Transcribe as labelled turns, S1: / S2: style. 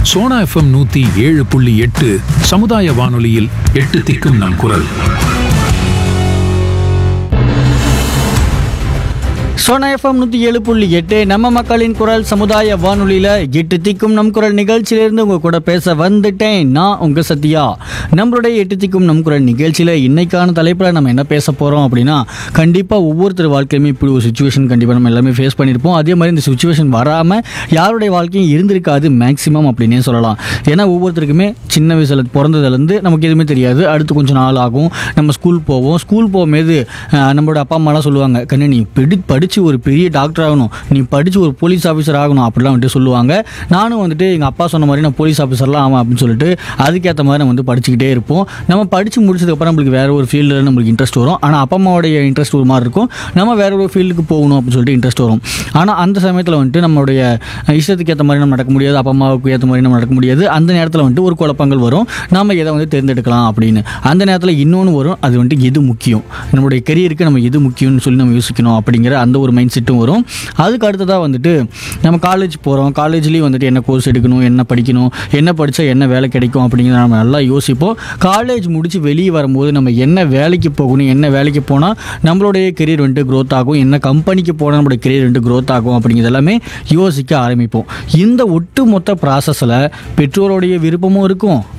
S1: Sona FM நூத்தி ஏழு புள்ளி எட்டு சமுதாய வானொலியில் எட்டு திக்கும் நம் குரல்
S2: சோனா எஃப்எம் நூற்றி ஏழு புள்ளி எட்டு நம்ம மக்களின் குரல் சமுதாய வானொலியில் எட்டு திக்கும் நம் குரல் நிகழ்ச்சியிலேருந்து உங்கள் கூட பேச வந்துட்டேன் நான் உங்கள் சத்யா நம்மளுடைய எட்டு திக்கும் நம் குரல் நிகழ்ச்சியில் இன்னைக்கான தலைப்பில் நம்ம என்ன பேச போகிறோம் அப்படின்னா கண்டிப்பாக ஒவ்வொருத்தர் வாழ்க்கையுமே இப்படி ஒரு சுச்சுவேஷன் கண்டிப்பாக நம்ம எல்லாமே ஃபேஸ் பண்ணியிருப்போம் அதே மாதிரி இந்த சுச்சுவேஷன் வராமல் யாருடைய வாழ்க்கையும் இருந்திருக்காது மேக்ஸிமம் அப்படின்னே சொல்லலாம் ஏன்னா ஒவ்வொருத்தருக்குமே சின்ன வயசில் பிறந்ததுலேருந்து நமக்கு எதுவுமே தெரியாது அடுத்து கொஞ்சம் நாள் ஆகும் நம்ம ஸ்கூல் போவோம் ஸ்கூல் போகும்போது அஹ், நம்மளோட அப்பா அம்மாலாம் சொல்லுவாங்க கண்ணு நீ படி படித்து ஒரு பெரிய டாக்டர் ஆகணும் நீ படித்து ஒரு போலீஸ் ஆஃபீஸர் ஆகணும் அப்படிலாம் வந்துட்டு சொல்லுவாங்க நானும் வந்துட்டு எங்கள் அப்பா சொன்ன மாதிரி நான் போலீஸ் ஆஃபீஸர்லாம் ஆமாம் அப்படின்னு சொல்லிட்டு அதுக்கேற்ற மாதிரி நம்ம வந்து படிச்சுக்கிட்டே இருப்போம் நம்ம படித்து முடிச்சதுக்கப்புறம் நம்மளுக்கு வேற ஒரு ஃபீல்டில் நம்மளுக்கு இன்ட்ரெஸ்ட் வரும் ஆனால் அப்பா அம்மாவுடைய இன்ட்ரெஸ்ட் ஒரு மாதிரி இருக்கும் நம்ம வேற ஒரு ஃபீல்டுக்கு போகணும் அப்படின்னு சொல்லிட்டு இன்ட்ரெஸ்ட் வரும் ஆனால் அந்த சமயத்தில் வந்துட்டு நம்மளுடைய இஷ்டத்துக்கு ஏற்ற மாதிரி நம்ம நடக்க முடியாது அப்பா அம்மாவுக்கு ஏற்ற மாதிரி நம்ம நடக்க முடியாது அந்த நேரத்தில் வந்துட்டு ஒரு குழப்பங்கள் வரும் நம்ம எதை வந்து தேர்ந்தெடுக்கலாம் அப்படின்னு அந்த நேரத்தில் இன்னொன்று வரும் அது வந்துட்டு எது முக்கியம் நம்மளுடைய கெரியருக்கு நம்ம எது முக்கியம்னு சொல்லி நம்ம யோசிக்கணும் அப்படிங்கிற அந்த ஒரு மைண்ட் செட்டும் வரும் அதுக்கு அடுத்ததாக வந்துட்டு நம்ம காலேஜ் போகிறோம் காலேஜ்லேயும் வந்துட்டு என்ன கோர்ஸ் எடுக்கணும் என்ன படிக்கணும் என்ன படித்தா என்ன வேலை கிடைக்கும் அப்படிங்கிறத நம்ம நல்லா யோசிப்போம் காலேஜ் முடித்து வெளியே வரும்போது நம்ம என்ன வேலைக்கு போகணும் என்ன வேலைக்கு போனால் நம்மளுடைய கெரியர் வந்துட்டு growth ஆகும் என்ன கம்பெனிக்கு போனால் நம்மளுடைய கெரியர் வந்துட்டு growth ஆகும் அப்படிங்கிறது எல்லாமே யோசிக்க ஆரம்பிப்போம் இந்த ஒட்டுமொத்த ப்ராசஸில் பெற்றோருடைய விருப்பமும் இருக்கும்